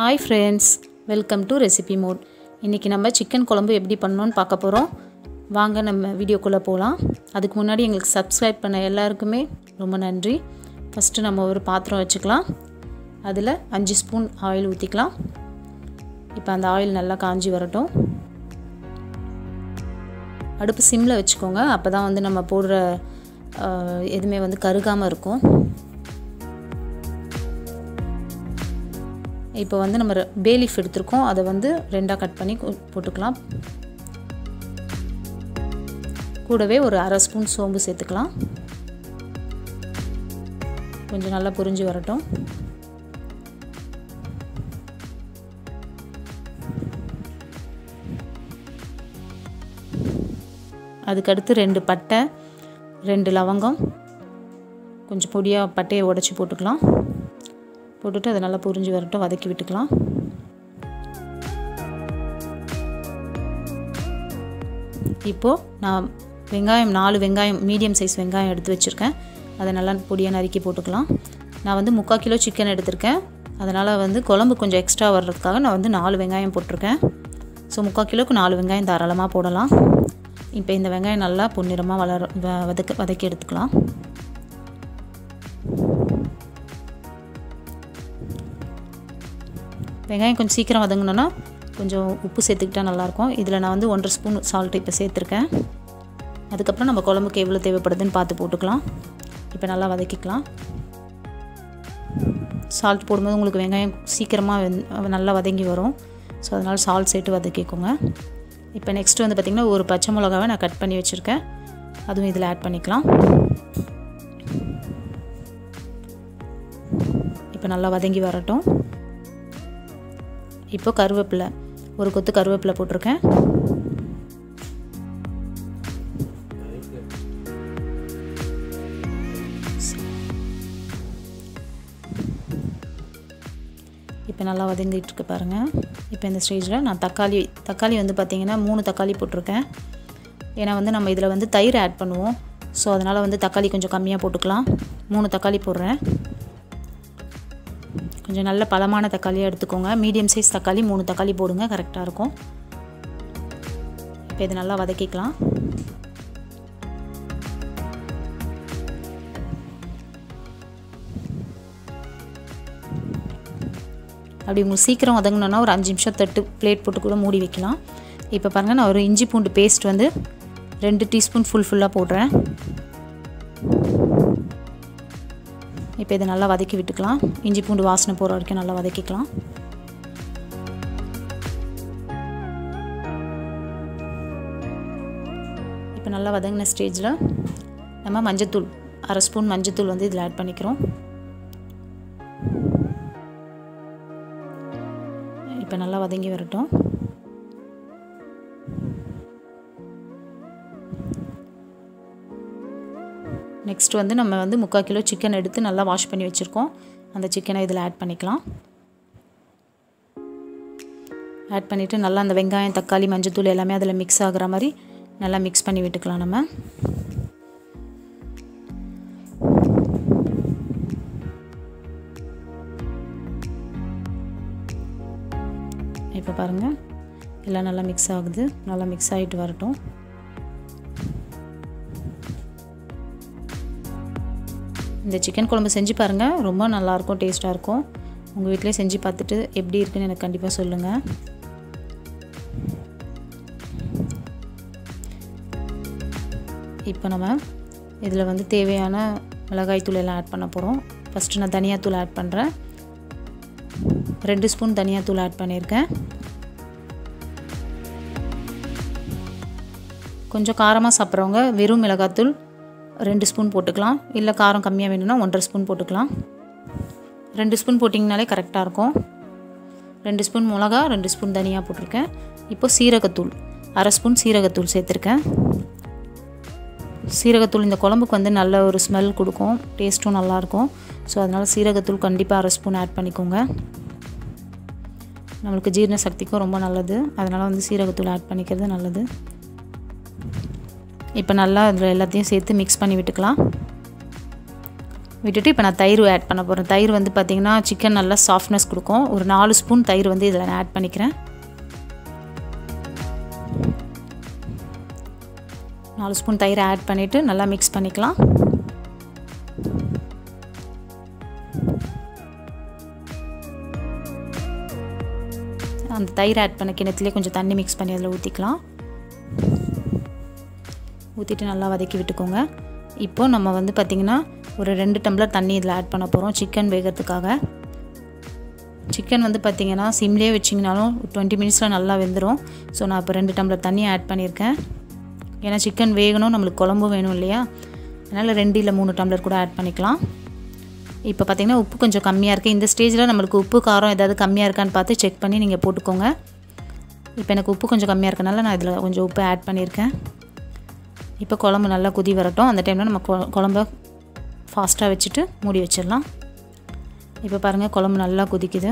hi friends welcome to recipe mode இன்றைக்கி நம்ம chicken குழம்பு எப்படி பண்ணணும்னு பார்க்க போகிறோம் வாங்க நம்ம வீடியோக்குள்ளே போகலாம் அதுக்கு முன்னாடி எங்களுக்கு சப்ஸ்கிரைப் பண்ண எல்லாருக்குமே ரொம்ப நன்றி ஃபஸ்ட்டு நம்ம ஒரு பாத்திரம் வச்சுக்கலாம் அதில் அஞ்சு ஸ்பூன் ஆயில் ஊற்றிக்கலாம் இப்போ அந்த ஆயில் நல்லா காஞ்சி வரட்டும் அடுப்பு சிம்மில் வச்சுக்கோங்க அப்போ தான் வந்து நம்ம போடுற ஆஹ், எதுவுமே வந்து கருகாமல் இருக்கும் இப்போ வந்து நம்ம பேலீஃப் எடுத்திருக்கோம் அதை வந்து ரெண்டாக கட் பண்ணி கு- போட்டுக்கலாம் கூடவே ஒரு அரை ஸ்பூன் சோம்பு சேர்த்துக்கலாம் கொஞ்சம் நல்லா புரிஞ்சு வரட்டும் அதுக்கடுத்து ரெண்டு பட்டை ரெண்டு லவங்கம் கொஞ்சம் பொடியாக பட்டையை உடச்சி போட்டுக்கலாம் போட்டுட்டு அதை நல்லா புரிஞ்சு வரட்டும் வதக்கி விட்டுக்கலாம் இப்போது நான் வெங்காயம் நாலு வெங்காயம் மீடியம் சைஸ் வெங்காயம் எடுத்து வச்சுருக்கேன் அதை நல்லா பொடியாக நறுக்கி போட்டுக்கலாம் நான் வந்து முக்கால் கிலோ சிக்கன் எடுத்திருக்கேன் அதனால் வந்து குழம்பு கொஞ்சம் எக்ஸ்ட்ரா வர்றதுக்காக நான் வந்து நாலு வெங்காயம் போட்டிருக்கேன் ஸோ முக்கால் கிலோக்கு நாலு வெங்காயம் தாராளமாக போடலாம் இப்போ இந்த வெங்காயம் நல்லா பொன்னிறமாக வளர வ- வதக்க வதக்கி எடுத்துக்கலாம் வெங்காயம் கொஞ்சம் சீக்கிரம் வதங்கணுன்னா கொஞ்சம் உப்பு சேர்த்துக்கிட்டா நல்லாயிருக்கும் இதில் நான் வந்து ஒன்றரை ஸ்பூன் சால்ட் இப்போ சேர்த்துருக்கேன் அதுக்கப்புறம் நம்ம குழம்புக்கு எவ்வளோ தேவைப்படுதுன்னு பார்த்து போட்டுக்கலாம் இப்போ நல்லா வதக்கிக்கலாம் சால்ட் போடும்போது உங்களுக்கு வெங்காயம் சீக்கிரமாக வெந் நல்லா வதங்கி வரும் ஸோ அதனால் சால்ட் சேர்த்து வதக்கிக்கோங்க இப்போ நெக்ஸ்ட் வந்து பார்த்திங்கன்னா ஒரு பச்சை மிளகாவை நான் கட் பண்ணி வச்சுருக்கேன் அதுவும் இதில் ஆட் பண்ணிக்கலாம் இப்போ நல்லா வதங்கி வரட்டும் இப்போ கருவேப்பிலை ஒரு கொத்து கருவேப்பிலை போட்டிருக்கேன் இப்போ நல்லா வதங்கிட்டு இருக்கு பாருங்கள் இப்போ இந்த ஸ்டேஜில் நான் தக்காளி தக்காளி வந்து பார்த்திங்கன்னா மூணு தக்காளி போட்டிருக்கேன் ஏன்னா வந்து நம்ம இதில் வந்து தயிர் ஆட் பண்ணுவோம் ஸோ அதனால் வந்து தக்காளி கொஞ்சம் கம்மியாக போட்டுக்கலாம் மூணு தக்காளி போடுறேன் கொஞ்சம் நல்ல பழமான தக்காளியாக எடுத்துக்கோங்க மீடியம் சைஸ் தக்காளி மூணு தக்காளி போடுங்க கரெக்டாக இருக்கும் இப்போ இது நல்லா வதக்கிக்கலாம் அப்படி உங்களுக்கு சீக்கிரம் வதங்கணுன்னா ஒரு அஞ்சு நிமிஷம் தட்டு பிளேட் போட்டு கூட மூடி வைக்கலாம் இப்போ பாருங்கள் நான் ஒரு இஞ்சி பூண்டு பேஸ்ட் வந்து ரெண்டு டீஸ்பூன் ஃபுல் ஃபுல்லாக போடுறேன் இப்போ இதை நல்லா வதக்கி விட்டுக்கலாம் இஞ்சி பூண்டு வாசனை போகிற வரைக்கும் நல்லா வதக்கிக்கலாம் இப்போ நல்லா வதங்கின ஸ்டேஜில் நம்ம மஞ்சத்தூள் அரை ஸ்பூன் மஞ்சத்தூள் வந்து இதில் ஆட் பண்ணிக்கிறோம் இப்போ நல்லா வதங்கி வரட்டும் நெக்ஸ்ட் வந்து நம்ம வந்து முக்கால் கிலோ சிக்கன் எடுத்து நல்லா வாஷ் பண்ணி வச்சுருக்கோம் அந்த சிக்கனை இதில் ஆட் பண்ணிக்கலாம் ஆட் பண்ணிவிட்டு நல்லா அந்த வெங்காயம் தக்காளி மஞ்சத்தூள் எல்லாமே அதில் மிக்ஸ் ஆகுற மாதிரி நல்லா மிக்ஸ் பண்ணி விட்டுக்கலாம் நம்ம இப்போ பாருங்கள் எல்லாம் நல்லா மிக்ஸ் ஆகுது நல்லா மிக்ஸ் ஆகிட்டு வரட்டும் இந்த சிக்கன் குழம்பு செஞ்சு பாருங்கள் ரொம்ப நல்லாயிருக்கும் டேஸ்ட்டாக இருக்கும் உங்கள் வீட்டிலே செஞ்சு பார்த்துட்டு எப்படி இருக்குன்னு எனக்கு கண்டிப்பாக சொல்லுங்கள் இப்போ நம்ம இதில் வந்து தேவையான மிளகாய் தூள் எல்லாம் ஆட் பண்ண போகிறோம் ஃபஸ்ட்டு நான் தனியாத்தூள் ஆட் பண்ணுறேன் ரெண்டு ஸ்பூன் தனியாத்தூள் ஆட் பண்ணியிருக்கேன் கொஞ்சம் காரமாக சாப்பிட்றவங்க வெறும் மிளகாத்தூள் ரெண்டு ஸ்பூன் போட்டுக்கலாம் இல்லை காரம் கம்மியாக வேணும்னா ஒன்றரை ஸ்பூன் போட்டுக்கலாம் ரெண்டு ஸ்பூன் போட்டிங்கனாலே கரெக்டாக இருக்கும் ரெண்டு ஸ்பூன் மிளகா ரெண்டு ஸ்பூன் தனியாக போட்டிருக்கேன் இப்போ சீரகத்தூள் அரை ஸ்பூன் சீரகத்தூள் சேர்த்துருக்கேன் சீரகத்தூள் இந்த குழம்புக்கு வந்து நல்ல ஒரு ஸ்மெல் கொடுக்கும் டேஸ்ட்டும் நல்லாயிருக்கும் ஸோ அதனால் சீரகத்தூள் கண்டிப்பாக அரை ஸ்பூன் ஆட் பண்ணிக்கோங்க நம்மளுக்கு ஜீரண சக்திக்கும் ரொம்ப நல்லது அதனால் வந்து சீரகத்தூள் ஆட் பண்ணிக்கிறது நல்லது இப்போ நல்லா அதில் எல்லாத்தையும் சேர்த்து மிக்ஸ் பண்ணி விட்டுக்கலாம் விட்டுட்டு இப்போ நான் தயிர் ஆட் பண்ண போகிறேன் தயிர் வந்து பார்த்திங்கன்னா சிக்கன் நல்லா சாஃப்ட்னஸ் கொடுக்கும் ஒரு நாலு ஸ்பூன் தயிர் வந்து இதில் நான் ஆட் பண்ணிக்கிறேன் நாலு ஸ்பூன் தயிரை ஆட் பண்ணிவிட்டு நல்லா மிக்ஸ் பண்ணிக்கலாம் அந்த தயிர் ஆட் பண்ண கிணத்துலேயே கொஞ்சம் தண்ணி மிக்ஸ் பண்ணி அதில் ஊற்றிக்கலாம் ஊற்றிட்டு நல்லா வதக்கி விட்டுக்கோங்க இப்போது நம்ம வந்து பார்த்திங்கன்னா ஒரு ரெண்டு டம்ளர் தண்ணி இதில் ஆட் பண்ண போகிறோம் சிக்கன் வேகிறதுக்காக சிக்கன் வந்து பார்த்திங்கன்னா சிம்லேயே வச்சிங்கனாலும் டுவெண்ட்டி மினிட்ஸில் நல்லா வெந்துடும் ஸோ நான் இப்போ ரெண்டு டம்ளர் தண்ணி ஆட் பண்ணியிருக்கேன் ஏன்னா சிக்கன் வேகணும் நம்மளுக்கு குழம்பும் வேணும் இல்லையா அதனால் ரெண்டு இல்லை மூணு டம்ளர் கூட ஆட் பண்ணிக்கலாம் இப்போ பார்த்திங்கன்னா உப்பு கொஞ்சம் கம்மியாக இருக்குது இந்த ஸ்டேஜில் நம்மளுக்கு உப்பு காரம் ஏதாவது கம்மியாக இருக்கான்னு பார்த்து செக் பண்ணி நீங்கள் போட்டுக்கோங்க இப்போ எனக்கு உப்பு கொஞ்சம் கம்மியாக இருக்கனால நான் இதில் கொஞ்சம் உப்பு ஆட் பண்ணியிருக்கேன் இப்போ குழம்பு நல்லா குதி வரட்டும் அந்த டைமில் நம்ம குழம்ப ஃபாஸ்ட்டாக வச்சுட்டு மூடி வச்சிடலாம் இப்போ பாருங்கள் குழம்பு நல்லா கொதிக்குது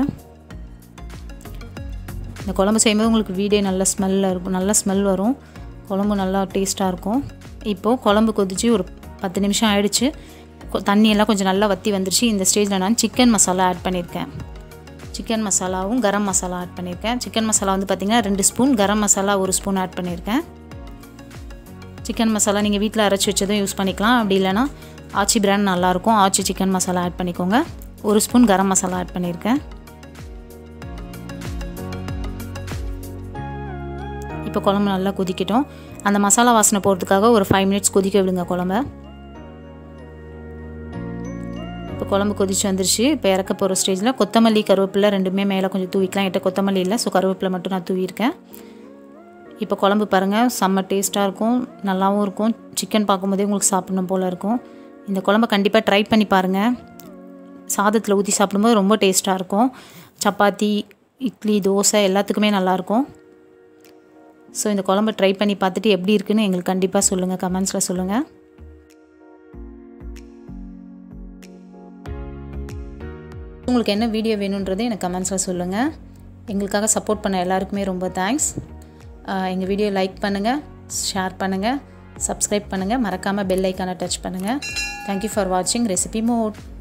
இந்த குழம்பு செய்யும்போது உங்களுக்கு வீடே நல்ல ஸ்மெல்லில் இருக்கும் நல்ல ஸ்மெல் வரும் குழம்பு நல்லா டேஸ்ட்டாக இருக்கும் இப்போது குழம்பு கொதிச்சு ஒரு பத்து நிமிஷம் ஆயிடுச்சு தண்ணியெல்லாம் கொஞ்சம் நல்லா வற்றி வந்துருச்சு இந்த ஸ்டேஜில் நான் சிக்கன் மசாலா ஆட் பண்ணியிருக்கேன் சிக்கன் மசாலாவும் கரம் மசாலா ஆட் பண்ணியிருக்கேன் சிக்கன் மசாலா வந்து பார்த்திங்கன்னா ரெண்டு ஸ்பூன் கரம் மசாலா ஒரு ஸ்பூன் ஆட் பண்ணியிருக்கேன் சிக்கன் மசாலா நீங்கள் வீட்டில் அரைச்சி வச்சதும் யூஸ் பண்ணிக்கலாம் அப்படி இல்லைனா ஆச்சி பிராண்ட் நல்லாயிருக்கும் ஆச்சி சிக்கன் மசாலா ஆட் பண்ணிக்கோங்க ஒரு ஸ்பூன் கரம் மசாலா ஆட் பண்ணியிருக்கேன் இப்போ குழம்பு நல்லா கொதிக்கட்டும் அந்த மசாலா வாசனை போகிறதுக்காக ஒரு ஃபைவ் மினிட்ஸ் கொதிக்க விடுங்க குழம்ப இப்போ குழம்பு கொதிச்சு வந்துருச்சு இப்போ இறக்க போகிற ஸ்டேஜில் கொத்தமல்லி கருவேப்பிலை ரெண்டுமே மேலே கொஞ்சம் தூவிக்கலாம் என்கிட்ட கொத்தமல்லி இல்லை ஸோ கருவேப்பிலை மட்டும் நான் தூவியிருக்கேன் இப்போ குழம்பு பாருங்கள் செம்ம டேஸ்ட்டாக இருக்கும் நல்லாவும் இருக்கும் சிக்கன் பார்க்கும்போதே உங்களுக்கு சாப்பிடணும் போல் இருக்கும் இந்த குழம்பை கண்டிப்பாக ட்ரை பண்ணி பாருங்கள் சாதத்தில் ஊற்றி சாப்பிடும்போது ரொம்ப டேஸ்ட்டாக இருக்கும் சப்பாத்தி இட்லி தோசை எல்லாத்துக்குமே நல்லாயிருக்கும் ஸோ இந்த குழம்பு ட்ரை பண்ணி பார்த்துட்டு எப்படி இருக்குன்னு எங்களுக்கு கண்டிப்பாக சொல்லுங்கள் கமெண்ட்ஸில் சொல்லுங்கள் உங்களுக்கு என்ன வீடியோ வேணுன்றதை எனக்கு கமெண்ட்ஸில் சொல்லுங்கள் எங்களுக்காக சப்போர்ட் பண்ண எல்லாருக்குமே ரொம்ப தேங்க்ஸ் எங்கள் வீடியோ லைக் பண்ணுங்கள் ஷேர் பண்ணுங்கள் சப்ஸ்கிரைப் பண்ணுங்கள் மறக்காமல் பெல் ஐக்கானை டச் பண்ணுங்கள் தேங்க்யூ ஃபார் வாட்சிங் ரெசிபி மோட்